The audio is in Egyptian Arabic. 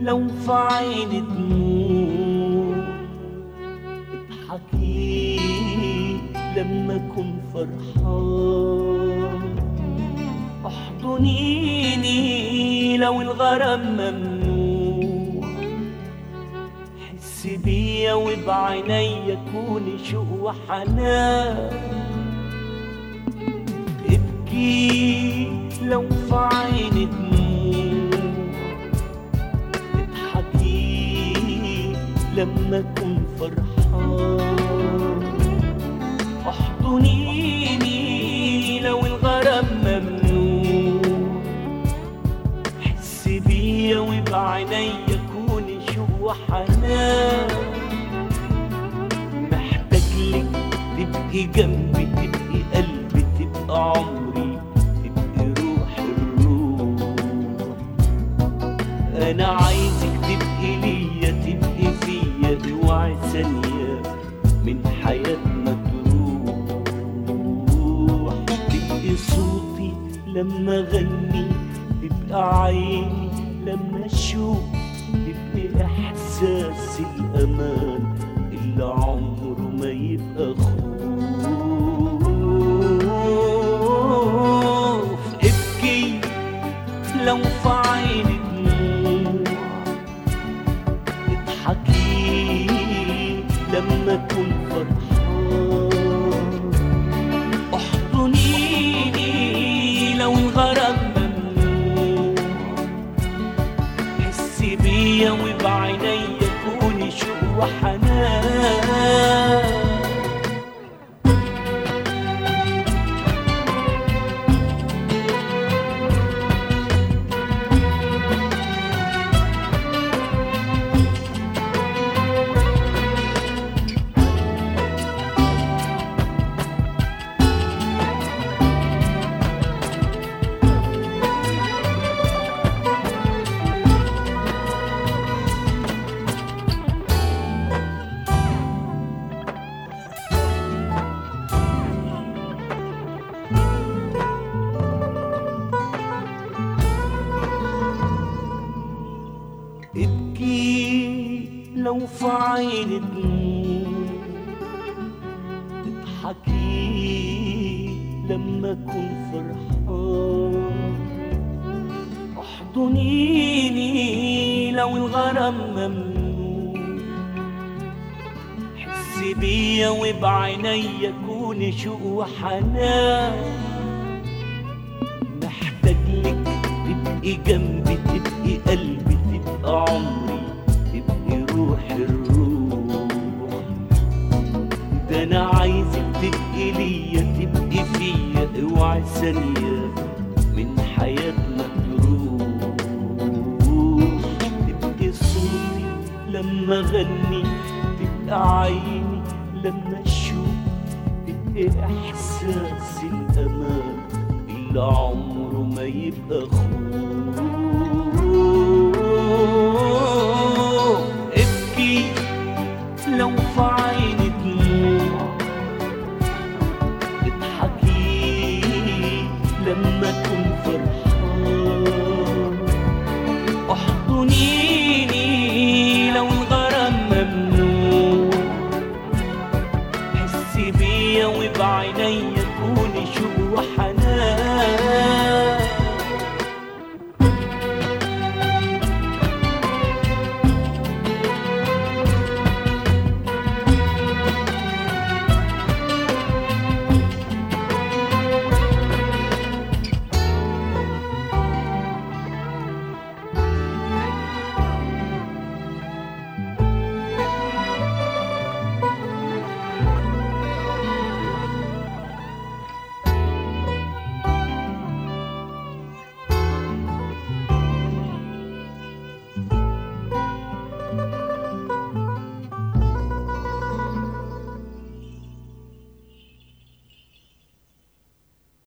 لو في عيني دموع اضحكي لما اكون فرحان احضنيني لو الغرام ممنوع حس بيا وبعينيا كوني شوق وحنان ابكي لو في عيني دموع اضحكي لما اكون فرحان احضنيني لو الغرام ممنوع حس بيا وبعينيا كوني شوق وحنان محتاج لك تبقي جنبي تبقي قلبي تبقى عمري تبقي روح الروح انا عايزك تبقي ليا تبقي فيا اوعي ثانية من حياتنا تروح تبقي صوتي لما اغني تبقى عيني لما اشوف تبقي احساس الامان اللي عمره ما يبقى خوف ابكي لو في عيني دموع اضحكي لما اكون فرحان احضنيني لو الغرام ممنوع حسي بيا وبعينيا كوني شوق وحنان ابكي لو في عيني دموع اضحكي لما اكون فرحان احضنيني لو الغرام ممنوع حسي بيا وبعينيا كوني شوق وحنان محتاج لك تبقي جنبي تبقي قلبي تبقى عمري تبقي روح الروح ده انا عايزك تبقي ليا تبقي فيا اوعي ثانية من حياتنا تروح تبقي صوتي لما اغني تبقى عيني لما اشوف تبقي احساس الامان اللي عمره ما يبقى خوف ابكي لو في عيني دموع اضحكي لما اكون فرحان احضني